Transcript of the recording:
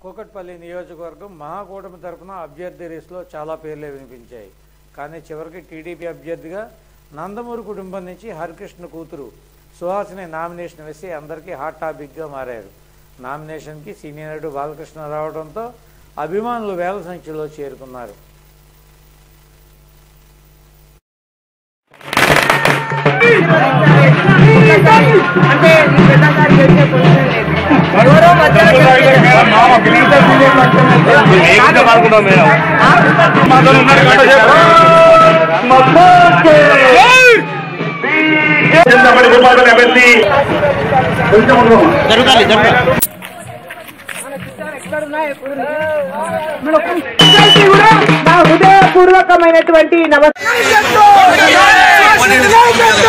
కూకట్పల్లి నియోజకవర్గం మహాకూటమి తరపున అభ్యర్థి రేసులో చాలా పేర్లే వినిపించాయి కానీ చివరికి టీడీపీ అభ్యర్థిగా నందమూరి కుటుంబం నుంచి హరికృష్ణ కూతురు సుహాసిని నామినేషన్ వేసి అందరికీ హాట్ టాపిక్గా మారారు నామినేషన్కి సీనియర్ నటుడు బాలకృష్ణ రావడంతో అభిమానులు వేల సంఖ్యలో చేరుకున్నారు అంటే మీ పెద్దగారు గెలిచే పొజిషన్ లేదు ఎవరో మధ్యలో గెలిచారు. అందరికీ కూడా నా హృదయపూర్వకమైనటువంటి నమస్కారం